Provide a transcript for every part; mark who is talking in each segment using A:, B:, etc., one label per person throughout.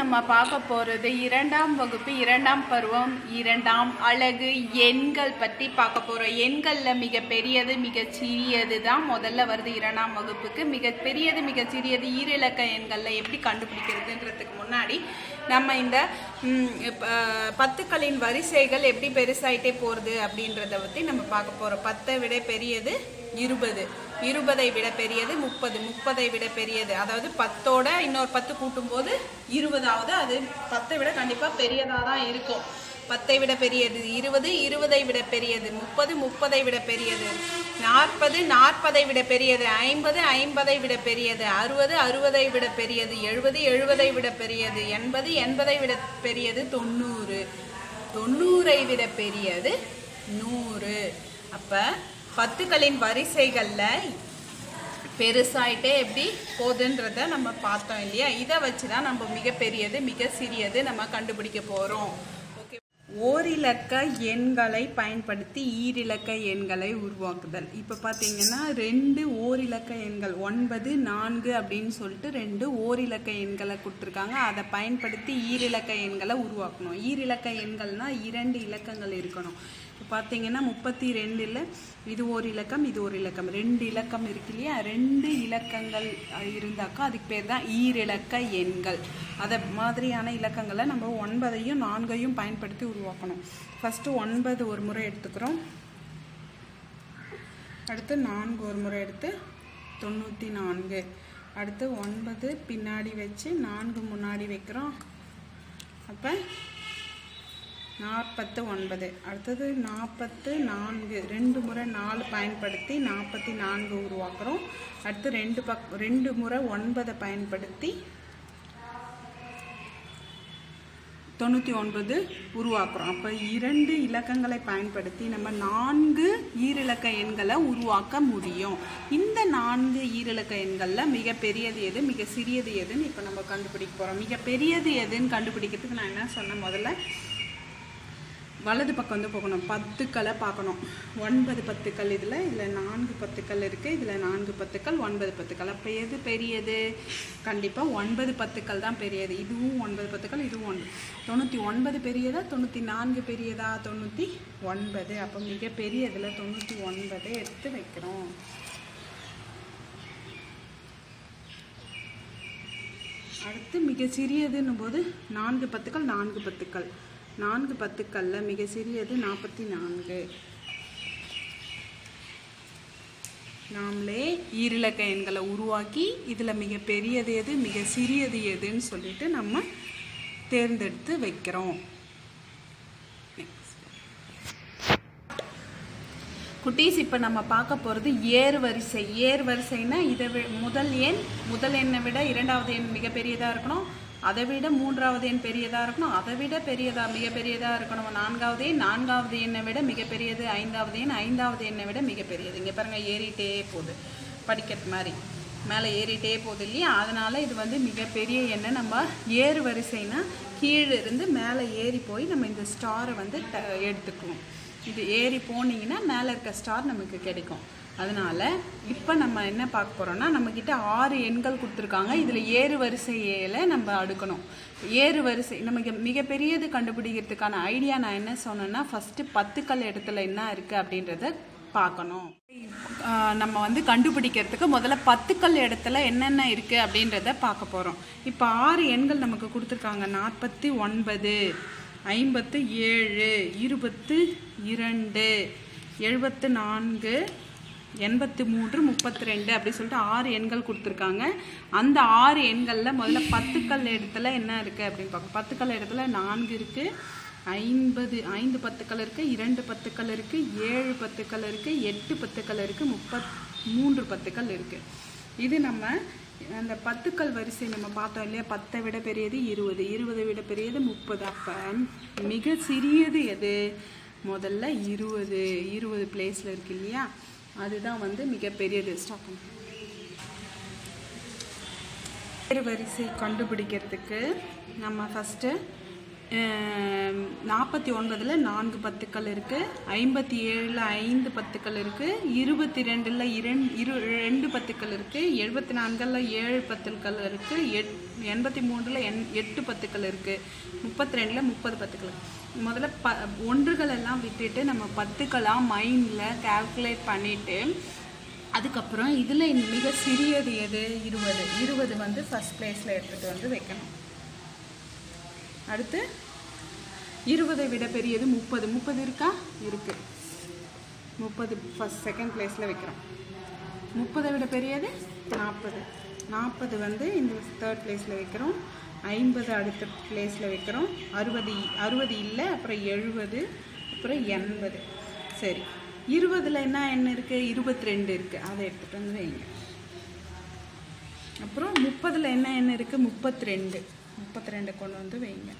A: நம்ம பார்க்க போகிறது இரண்டாம் வகுப்பு இரண்டாம் பருவம் இரண்டாம் அழகு எண்கள் பற்றி பார்க்க போகிறோம் எண்களில் மிக பெரியது மிக சிறியது தான் முதல்ல வருது இரண்டாம் வகுப்புக்கு மிக பெரியது மிக சிறியது ஈரிலக்க எண்களில் எப்படி கண்டுபிடிக்கிறதுன்றதுக்கு முன்னாடி நம்ம இந்த ம், ப- பத்துக்களின் வரிசைகள் எப்படி பெருசாயிட்டே போகிறது அப்படின்றத பற்றி நம்ம பார்க்க போகிறோம் பத்தை விட பெரியது இருபது இருபதை விட பெரியது முப்பது முப்பதை விட பெரியது அதாவது பத்தோட இன்னொரு பத்து கூட்டும்போது இருபதாவது அது பத்தை விட கண்டிப்பாக பெரியதாக தான் இருக்கும் பத்தை விட பெரியது இருபது இருபதை விட பெரியது முப்பது முப்பதை விட பெரியது நாற்பது நாற்பதை விட பெரியது ஐம்பது ஐம்பதை விட பெரியது அறுபது அறுபதை விட பெரியது எழுபது எழுபதை விட பெரியது எண்பது எண்பதை விட பெரியது தொண்ணூறு தொண்ணூறை விட பெரியது நூறு அப்போ பத்துக்களின் வரிசைகளில் பெருசாயிட்டே எப்படி போகுதுன்றத நம்ம பார்த்தோம் இல்லையா இதை வச்சு தான் நம்ம மிகப்பெரியது மிக சிறியது நம்ம கண்டுபிடிக்க போகிறோம் ஓகே ஓரிலக்க எண்களை பயன்படுத்தி ஈரிலக்க எண்களை உருவாக்குதல் இப்போ பார்த்தீங்கன்னா ரெண்டு ஓரிலக்க எண்கள் ஒன்பது நான்கு அப்படின்னு சொல்லிட்டு ரெண்டு ஓரிலக்க எண்களை கொடுத்துருக்காங்க அதை பயன்படுத்தி ஈரிலக்க எண்களை உருவாக்கணும் ஈரிலக்க எண்கள்னா இரண்டு இலக்கங்கள் இருக்கணும் இப்போ பார்த்தீங்கன்னா முப்பத்தி ரெண்டில் இது ஒரு இலக்கம் இது ஒரு இலக்கம் ரெண்டு இலக்கம் இருக்கு இல்லையா ரெண்டு இலக்கங்கள் அஹ், இருந்தாக்கா அதுக்கு பேர் தான் ஈரிலக்க எண்கள் அதை மாதிரியான இலக்கங்களை நம்ம ஒன்பதையும் நான்கையும் பயன்படுத்தி உருவாக்கணும் ஃபஸ்ட்டு ஒன்பது ஒரு முறை எடுத்துக்கிறோம் அடுத்து நான்கு ஒரு முறை எடுத்து தொண்ணூற்றி நான்கு அடுத்து ஒன்பது பின்னாடி வச்சு நான்கு முன்னாடி வைக்கிறோம் அப்போ நாற்பத்து ஒன்பது அடுத்தது நாற்பத்து நான்கு ரெண்டு முறை நாலு பயன்படுத்தி நாற்பத்தி நான்கு உருவாக்குறோம் அடுத்து ரெண்டு பக் ரெண்டு முறை ஒன்பதை பயன்படுத்தி தொண்ணூற்றி ஒன்பது உருவாக்குறோம் அப்போ இரண்டு இலக்கங்களை பயன்படுத்தி நம்ம நான்கு ஈரிலக்க எண்களை உருவாக்க முடியும் இந்த நான்கு ஈரிலக்க எண்களில் மிக பெரியது எது மிக சிறியது எதுன்னு இப்போ நம்ம கண்டுபிடிக்க போகிறோம் மிக பெரியது எதுன்னு கண்டுபிடிக்கிறதுக்கு நான் என்ன சொன்னேன் முதல்ல வலது பக்கம் வந்து போகணும் பத்துக்களை பார்க்கணும் ஒன்பது பத்துக்கள் இதில் இதில் நான்கு பத்துக்கள் இருக்குது இதில் நான்கு பத்துக்கள் ஒன்பது பத்துக்கள் அப்போ எது பெரியது கண்டிப்பாக ஒன்பது பத்துக்கள் தான் பெரியது இதுவும் ஒன்பது பத்துக்கள் இதுவும் ஒன்பது தொண்ணூற்றி ஒன்பது பெரியதா தொண்ணூற்றி நான்கு பெரியதா தொண்ணூற்றி ஒன்பது அப்போ மிக பெரியதில் தொண்ணூற்றி ஒன்பதை எடுத்து வைக்கிறோம் அடுத்து மிக சிறியதுன்னும் போது நான்கு பத்துக்கள் நான்கு பத்துக்கள் நான்கு பத்துக்களில் மிக சிறியது நாற்பத்தி நான்கு நாமளே ஈரிலக்க எண்களை உருவாக்கி இதில் மிக பெரியது எது மிக சிறியது எதுன்னு சொல்லிட்டு நம்ம தேர்ந்தெடுத்து வைக்கிறோம் குட்டீஸ் இப்போ நம்ம பார்க்க போகிறது ஏர் வரிசை ஏர் வரிசைனா இதை வி முதல் எண் முதல் எண்ணை விட இரண்டாவது எண் மிக பெரியதாக இருக்கணும் அதை விட மூன்றாவது எண் பெரியதாக இருக்கணும் அதை விட பெரியதா மிக பெரியதாக இருக்கணும் நான்காவது எண் நான்காவது எண்ணை விட மிகப்பெரியது ஐந்தாவது எண் ஐந்தாவது எண்ணை விட மிகப்பெரியது இங்கே பாருங்கள் ஏறிட்டே போகுது படிக்கட்டு மாதிரி மேலே ஏறிட்டே போகுது இல்லையா அதனால் இது வந்து மிகப்பெரிய எண்ணை நம்ம ஏறு வரிசைனா கீழே இருந்து மேலே ஏறி போய் நம்ம இந்த ஸ்டாரை வந்து ட- எடுத்துக்குவோம் இது ஏறி போனீங்கன்னா மேலே இருக்க ஸ்டார் நமக்கு கிடைக்கும் அதனால் இப்போ நம்ம என்ன பார்க்க போகிறோம்னா நம்மக்கிட்ட ஆறு எண்கள் கொடுத்துருக்காங்க இதில் ஏறு வரிசையில் நம்ம அடுக்கணும் ஏறு வரிசை நமக்கு மிகப்பெரியது கண்டுபிடிக்கிறதுக்கான ஐடியா நான் என்ன சொன்னேன்னா ஃபஸ்ட்டு பத்துக்கள் இடத்துல என்ன இருக்குது அப்படின்றத பார்க்கணும் ஆஹ் நம்ம வந்து கண்டுபிடிக்கிறதுக்கு முதல்ல பத்துக்கள் இடத்துல என்னென்ன இருக்குது அப்படின்றத பார்க்க போகிறோம் இப்போ ஆறு எண்கள் நமக்கு கொடுத்துருக்காங்க நாற்பத்தி ஒன்பது ஐம்பத்து ஏழு இருபத்து இரண்டு எழுபத்து நான்கு எண்பத்து மூன்று முப்பத்தி ரெண்டு அப்படி சொல்லிட்டு ஆறு எண்கள் கொடுத்துருக்காங்க அந்த ஆறு எண்களில் முதல்ல பத்துக்கள் இடத்துல என்ன இருக்குது அப்படின்னு பார்க்கணும் பத்துக்கள் இடத்துல நான்கு இருக்குது ஐம்பது ஐந்து பத்துக்கள் இருக்குது இரண்டு பத்துக்கள் இருக்குது ஏழு பத்துக்கள் இருக்குது எட்டு பத்துக்கள் இருக்குது முப்பத் மூன்று பத்துக்கள் இருக்குது இது நம்ம அந்த பத்துக்கள் வரிசை நம்ம பார்த்தோம் இல்லையா பத்தை விட பெரியது இருபது இருபதை விட பெரியது முப்பது அப்போ மிக சிறியது எது முதல்ல இருபது இருபது பிளேஸில் இருக்கு இல்லையா அதுதான் வந்து மிகப்பெரியது ஸ்டாப் பண்ணு ஏறு வரிசை கண்டுபிடிக்கிறதுக்கு நம்ம ஃபஸ்ட்டு நாற்பத்தி ஒன்பதில் நான்கு பத்துக்கள் இருக்குது ஐம்பத்தி ஏழில் ஐந்து பத்துக்கள் இருக்குது இருபத்தி ரெண்டில் இரண் இரு ரெண்டு பத்துக்கள் இருக்குது எழுபத்தி நான்கில் ஏழு பத்துக்கள் இருக்குது எட் எண்பத்தி மூன்றில் எண் எட்டு பத்துக்கள் இருக்குது முப்பத்தி ரெண்டில் முப்பது பத்துக்கள் முதல்ல ப ஒன்றுகள் எல்லாம் விட்டுட்டு நம்ம பத்துக்களாக மைண்டில் கால்குலேட் பண்ணிவிட்டு அதுக்கப்புறம் இதில் மிக சிறியது எது இருபது இருபது வந்து ஃபஸ்ட் ப்ளேஸில் எடுத்துகிட்டு வந்து வைக்கணும் அடுத்து இருபதை விட பெரியது முப்பது முப்பது இருக்கா இருக்கு முப்பது ஃபஸ்ட் செகண்ட் பிளேஸில் வைக்கிறோம் முப்பதை விட பெரியது நாற்பது நாற்பது வந்து இந்த தேர்ட் பிளேஸில் வைக்கிறோம் ஐம்பது அடுத்த பிளேஸில் வைக்கிறோம் அறுபது அறுபது இல்லை அப்புறம் எழுபது அப்புறம் எண்பது சரி இருபதில் என்ன என்ன இருக்குது இருபத்தி ரெண்டு இருக்குது அதை எடுத்துகிட்டு வந்து வைங்க அப்புறம் முப்பதில் என்ன என்ன இருக்குது முப்பத்தி ரெண்டு முப்பத்தி ரெண்டு கொண்டு வந்து வைங்க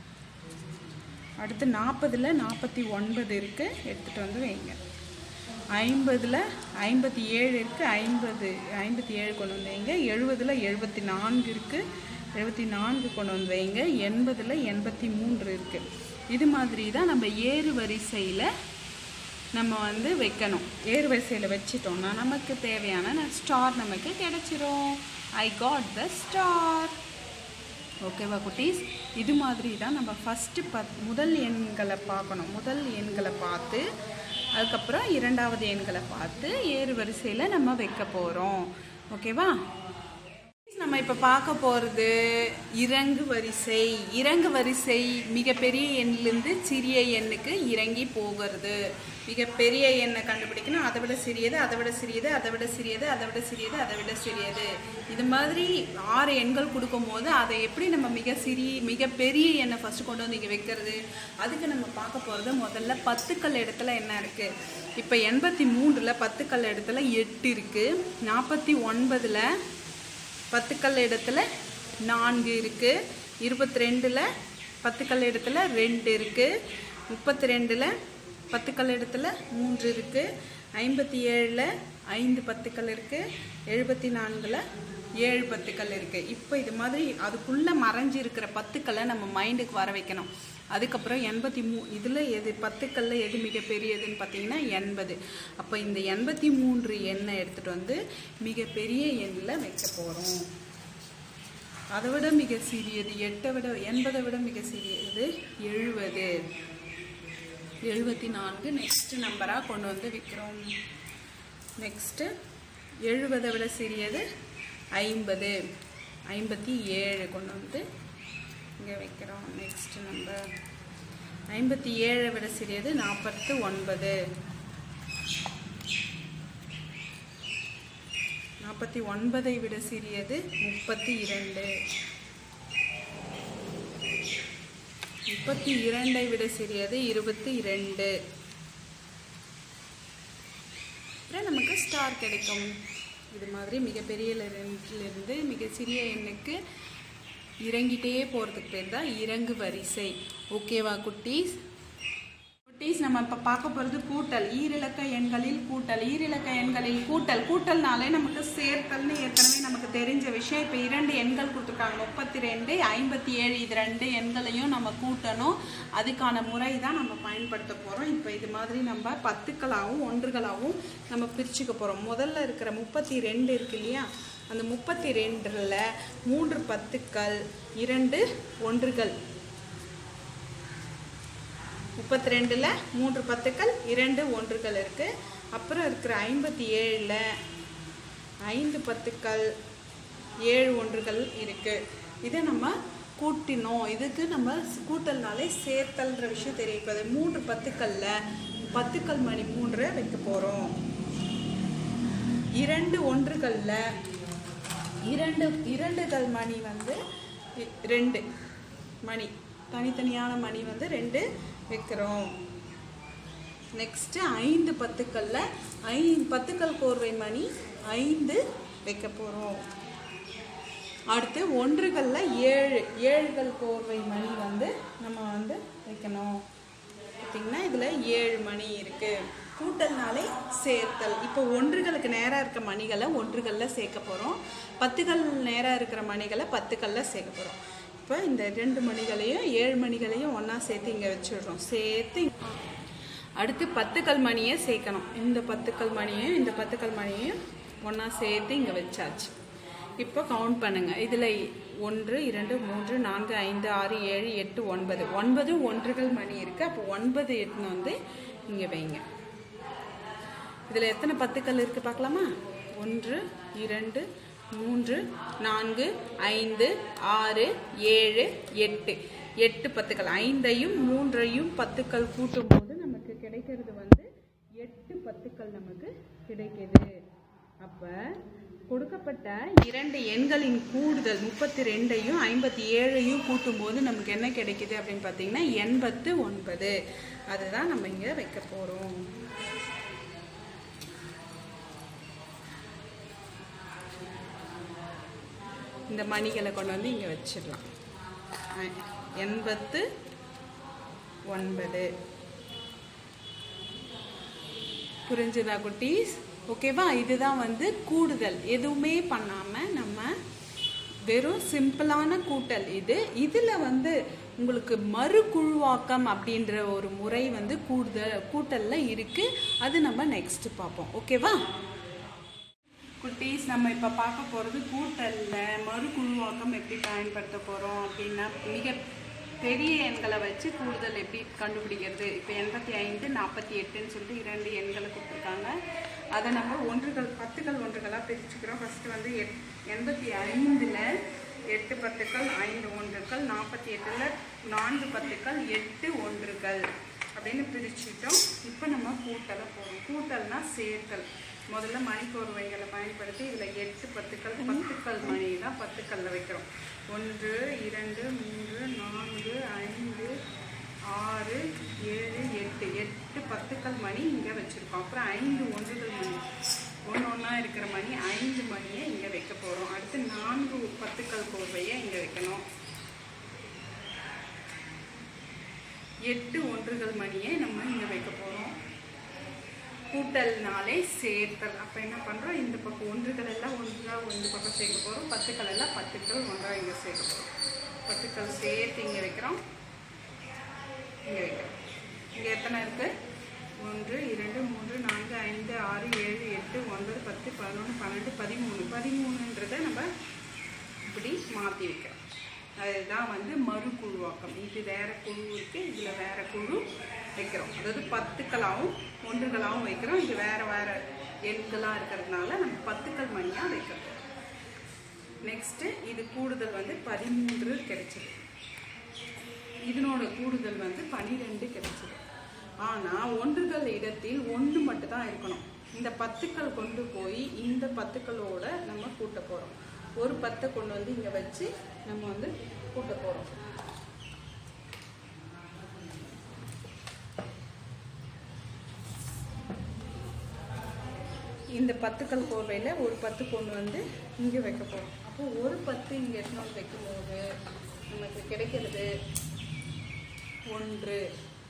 A: அடுத்து நாற்பதில் நாற்பத்தி ஒன்பது இருக்குது எடுத்துகிட்டு வந்து வைங்க ஐம்பதில் ஐம்பத்தி ஏழு இருக்குது ஐம்பது ஐம்பத்தி ஏழு கொண்டு வந்து வைங்க எழுபதில் எழுபத்தி நான்கு இருக்குது எழுபத்தி நான்கு கொண்டு வந்து வைங்க எண்பதில் எண்பத்தி மூன்று இருக்குது இது மாதிரி தான் நம்ம ஏறு வரிசையில் நம்ம வந்து வைக்கணும் ஏறு வரிசையில் வச்சிட்டோம்னா நமக்கு தேவையான ஸ்டார் நமக்கு கிடைச்சிரும் ஐ காட் த ஸ்டார் ஓகேவா குட்டீஸ் இது மாதிரி தான் நம்ம ஃபஸ்ட்டு பத் முதல் எண்களை பார்க்கணும் முதல் எண்களை பார்த்து அதுக்கப்புறம் இரண்டாவது எண்களை பார்த்து ஏறு வரிசையில் நம்ம வைக்க போகிறோம் ஓகேவா நம்ம இப்போ பார்க்க போகிறது இறங்கு வரிசை இறங்கு வரிசை மிகப்பெரிய எண்ணிலிருந்து சிறிய எண்ணுக்கு இறங்கி போகிறது மிகப்பெரிய எண்ணை கண்டுபிடிக்கணும் அதை விட சிறியது அதை விட சிறியது அதை விட சிறியது அதை விட சிறியது அதை விட சிறியது இது மாதிரி ஆறு எண்கள் கொடுக்கும்போது அதை எப்படி நம்ம மிக சிறிய மிகப்பெரிய எண்ணை ஃபஸ்ட்டு கொண்டு வந்து இங்கே வைக்கிறது அதுக்கு நம்ம பார்க்க போகிறது முதல்ல பத்துக்கள் இடத்துல என்ன இருக்குது இப்போ எண்பத்தி மூன்றில் பத்துக்கள் இடத்துல எட்டு இருக்குது நாற்பத்தி ஒன்பதில் பத்துக்கல் இடத்துல நான்கு இருக்குது இருபத்தி ரெண்டில் பத்துக்கல் இடத்துல ரெண்டு இருக்குது முப்பத்தி ரெண்டில் பத்துக்கல் இடத்துல மூன்று இருக்குது ஐம்பத்தி ஏழில் ஐந்து பத்துக்கள் இருக்குது எழுபத்தி நான்கில் ஏழு பத்துக்கள் இருக்குது இப்போ இது மாதிரி அதுக்குள்ளே மறைஞ்சு இருக்கிற பத்துக்களை நம்ம மைண்டுக்கு வர வைக்கணும் அதுக்கப்புறம் எண்பத்தி மூ இதில் எது பத்துக்களில் எது மிகப்பெரியதுன்னு பார்த்தீங்கன்னா எண்பது அப்போ இந்த எண்பத்தி மூன்று எண்ணை எடுத்துகிட்டு வந்து மிகப்பெரிய எண்ணில் வைக்க போகிறோம் அதை விட மிக சிறியது எட்டை விட எண்பதை விட மிக சிறியது எழுபது எழுபத்தி நான்கு நெக்ஸ்ட் நம்பராக கொண்டு வந்து விற்கிறோம் நெக்ஸ்ட்டு எழுபதை விட சிறியது ஐம்பது ஐம்பத்தி ஏழு கொண்டு வந்து இங்கே வைக்கிறோம் நெக்ஸ்ட் நம்பர் ஐம்பத்தி ஏழை விட சிறியது நாற்பத்து ஒன்பது நாற்பத்தி ஒன்பதை விட சிறியது முப்பத்தி இரண்டு முப்பத்தி இரண்டை விட சிறியது இருபத்தி இரண்டு அப்புறம் நமக்கு ஸ்டார் கிடைக்கும் இது மாதிரி மிகப்பெரிய இருந்து மிக சிறிய எண்ணுக்கு இறங்கிட்டே போகிறதுக்கு பேர் தான் இறங்கு வரிசை ஓகேவா குட்டீஸ் குட்டீஸ் நம்ம இப்போ பார்க்க போகிறது கூட்டல் ஈரிலக்க எண்களில் கூட்டல் ஈரிலக்க எண்களில் கூட்டல் கூட்டல்னாலே நமக்கு சேர்த்தல்னு ஏற்கனவே நமக்கு தெரிஞ்ச விஷயம் இப்போ இரண்டு எண்கள் கொடுத்துருக்காங்க முப்பத்தி ரெண்டு ஐம்பத்தி ஏழு இது ரெண்டு எண்களையும் நம்ம கூட்டணும் அதுக்கான முறை தான் நம்ம பயன்படுத்த போகிறோம் இப்போ இது மாதிரி நம்ம பத்துக்களாகவும் ஒன்றுகளாகவும் நம்ம பிரிச்சுக்க போகிறோம் முதல்ல இருக்கிற முப்பத்தி ரெண்டு இருக்கு இல்லையா அந்த முப்பத்தி ரெண்டில் மூன்று பத்துக்கள் இரண்டு ஒன்றுகள் முப்பத்தி ரெண்டில் மூன்று பத்துக்கள் இரண்டு ஒன்றுகள் இருக்குது அப்புறம் இருக்கிற ஐம்பத்தி ஏழில் ஐந்து பத்துக்கள் ஏழு ஒன்றுகள் இருக்குது இதை நம்ம கூட்டினோம் இதுக்கு நம்ம கூட்டல்னாலே சேர்த்தல்ன்ற விஷயம் தெரியும் இப்போ அது மூன்று பத்துக்களில் பத்துக்கள் மணி மூன்றை வைக்க போகிறோம் இரண்டு ஒன்றுகளில் இரண்டு இரண்டுகள் மணி வந்து இ- ரெண்டு மணி தனித்தனியான மணி வந்து ரெண்டு வைக்கிறோம் நெக்ஸ்ட்டு ஐந்து பத்துக்களில் ஐ பத்துக்கள் கோர்வை மணி ஐந்து வைக்க போகிறோம் அடுத்து ஒன்றுகளில் ஏழு ஏழுகள் கோர்வை மணி வந்து நம்ம வந்து வைக்கணும் பார்த்திங்கன்னா இதில் ஏழு மணி இருக்குது கூட்டல்னாலே சேர்த்தல் இப்போ ஒன்றுகளுக்கு நேராக இருக்க மணிகளை ஒன்றுகளில் சேர்க்க போகிறோம் பத்துகள் நேராக இருக்கிற மணிகளை பத்துக்களில் சேர்க்க போகிறோம் அப்போ இந்த ரெண்டு மணிகளையும் ஏழு மணிகளையும் ஒன்றா சேர்த்து இங்கே வச்சிடுறோம் சேர்த்து அடுத்து பத்துக்கள் மணியை சேர்க்கணும் இந்த பத்துக்கள் மணியும் இந்த பத்துக்கள் மணியையும் ஒன்றா சேர்த்து இங்கே வச்சாச்சு இப்போ கவுண்ட் பண்ணுங்க இதில் ஒன்று இரண்டு மூன்று நான்கு ஐந்து ஆறு ஏழு எட்டு ஒன்பது ஒன்பது ஒன்றுகள் மணி இருக்குது அப்போ ஒன்பது எட்டுன்னு வந்து இங்கே வைங்க இதில் எத்தனை பத்துக்கள் இருக்குது பார்க்கலாமா ஒன்று இரண்டு மூன்று நான்கு ஐந்து ஆறு ஏழு எட்டு எட்டு பத்துக்கள் ஐந்தையும் மூன்றையும் பத்துக்கள் கூட்டும் போது நமக்கு கிடைக்கிறது வந்து எட்டு பத்துக்கள் நமக்கு கிடைக்குது அப்போ கொடுக்கப்பட்ட இரண்டு எண்களின் கூடுதல் முப்பத்தி ரெண்டையும் ஐம்பத்தி ஏழையும் கூட்டும் போது நமக்கு என்ன கிடைக்குது அப்படின்னு பார்த்தீங்கன்னா எண்பத்து ஒன்பது அதுதான் நம்ம இங்கே வைக்க போகிறோம் இந்த மணிகளை கொண்டு வந்து இங்கே வச்சிடலாம் அஹ், எண்பத்து ஒன்பது புரிஞ்சுதா குட்டீஸ் ஓகேவா இதுதான் வந்து கூடுதல் எதுவுமே பண்ணாமல் நம்ம வெறும் சிம்பிளான கூட்டல் இது இதில் வந்து உங்களுக்கு மறுகுழுவாக்கம் அப்படின்ற ஒரு முறை வந்து கூடுதல் கூட்டலில் இருக்குது அது நம்ம நெக்ஸ்ட் பார்ப்போம் ஓகேவா குட்டீஸ் நம்ம இப்போ பார்க்க போகிறது கூட்டலில் மறுகுழுவாக்கம் எப்படி பயன்படுத்த போகிறோம் அப்படின்னா மிக பெரிய எண்களை வச்சு கூடுதல் எப்படி கண்டுபிடிக்கிறது இப்போ எண்பத்தி ஐந்து நாற்பத்தி எட்டுன்னு சொல்லிட்டு இரண்டு எண்களை கொடுத்துருக்காங்க அதை நம்ம ஒன்றுகள் பத்துக்கள் ஒன்றுகளாக பிரிச்சுக்கிறோம் ஃபஸ்ட்டு வந்து எட் எண்பத்தி ஐந்தில் எட்டு பத்துக்கள் ஐந்து ஒன்றுகள் நாற்பத்தி எட்டில் நான்கு பத்துக்கள் எட்டு ஒன்றுகள் அப்படின்னு பிரிச்சுட்டோம் இப்போ நம்ம கூட்டலை போகிறோம் கூட்டல்னா சேர்த்தல் முதல்ல மணிக்கோர்வைகளை பயன்படுத்தி இதில் எட்டு பத்துக்கள் பத்துக்கள் மணி தான் பத்துக்கல்ல வைக்கிறோம் ஒன்று இரண்டு மூன்று நான்கு ஐந்து ஆறு ஏழு எட்டு எட்டு பத்துக்கள் மணி இங்கே வச்சுருக்கோம் அப்புறம் ஐந்து ஒன்றுகள் மணி ஒன்று ஒன்றா இருக்கிற மணி ஐந்து மணியை இங்கே வைக்க போகிறோம் அடுத்து நான்கு பத்துக்கள் கோர்வையை இங்கே வைக்கணும் எட்டு ஒன்றுகள் மணியை நம்ம இங்கே வைக்க போகிறோம் கூட்டல்னாலே சேர்த்தல் அப்போ என்ன பண்ணுறோம் இந்த பக்கம் ஒன்றுகள் எல்லாம் ஒன்றா ஒன்று பக்கம் சேர்க்க போகிறோம் பத்துக்கள் எல்லாம் பத்துக்கள் ஒன்றா இங்கே சேர்க்க போகிறோம் பத்துக்கள் சேர்த்து இங்கே வைக்கிறோம் இங்கே வைக்கிறோம் இங்கே எத்தனை இருக்குது ஒன்று இரண்டு மூன்று நான்கு ஐந்து ஆறு ஏழு எட்டு ஒன்பது பத்து பதினொன்று பன்னெண்டு பதிமூணு பதிமூணுன்றதை நம்ம இப்படி மாற்றி வைக்கிறோம் அதுதான் வந்து மறுகுழுவாக்கம் இது வேற குழு இருக்கு இதுல வேற குழு வைக்கிறோம் அதாவது பத்துக்களாகவும் ஒன்றுகளாகவும் வைக்கிறோம் இது வேற வேற எண்களா இருக்கிறதுனால நம்ம பத்துக்கள் மணியா வைக்கிறோம் நெக்ஸ்ட் இது கூடுதல் வந்து பதிமூன்று கிடைச்சது இதனோட கூடுதல் வந்து பனிரெண்டு கிடைச்சது ஆனா ஒன்றுகள் இடத்தில் ஒன்று மட்டும் தான் இருக்கணும் இந்த பத்துக்கள் கொண்டு போய் இந்த பத்துக்களோட நம்ம கூட்ட போறோம் ஒரு பத்தை கொண்டு வந்து இங்க வச்சு நம்ம வந்து கூட்ட போறோம் இந்த பத்துக்கள் கோர்வையில ஒரு பத்து கொண்டு வந்து இங்க வைக்க போறோம் அப்போ ஒரு பத்து இங்க எடுத்துன்னு வந்து வைக்கும்போது நமக்கு கிடைக்கிறது ஒன்று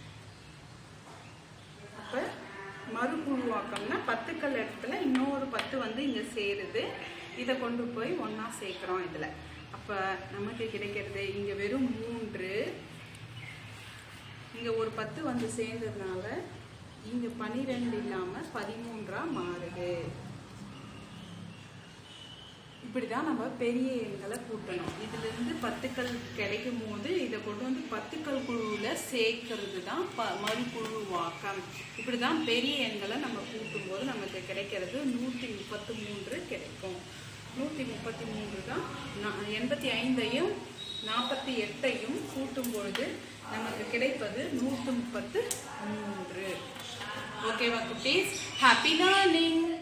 A: அப்போ மறுகுழுவாக்கம்னா பத்துக்கள் இடத்துல இன்னொரு பத்து வந்து இங்கே சேருது இதை கொண்டு போய் ஒன்றா சேர்க்குறோம் இதில் அப்போ நமக்கு கிடைக்கிறது இங்கே வெறும் மூன்று இங்கே ஒரு பத்து வந்து சேர்ந்ததுனால இங்கே பன்னிரெண்டு இல்லாமல் பதிமூன்றா மாறுது இப்படி தான் நம்ம பெரிய எண்களை கூட்டணும் இதிலிருந்து பத்துக்கள் கிடைக்கும் போது இதை கொண்டு வந்து பத்துக்கள் குழுவில் சேர்க்கறது தான் ப மறுகுழு வாக்கம் இப்படி தான் பெரிய எண்களை நம்ம கூட்டும் போது நமக்கு கிடைக்கிறது நூற்றி முப்பத்து மூன்று கிடைக்கும் நூற்றி முப்பத்தி மூன்று தான் நா- எண்பத்தி ஐந்தையும் நாற்பத்தி எட்டையும் கூட்டும் பொழுது நமக்கு கிடைப்பது நூற்றி முப்பத்து மூன்று ஓகேவா குட்டீஸ் ஹாப்பி லேர்னிங்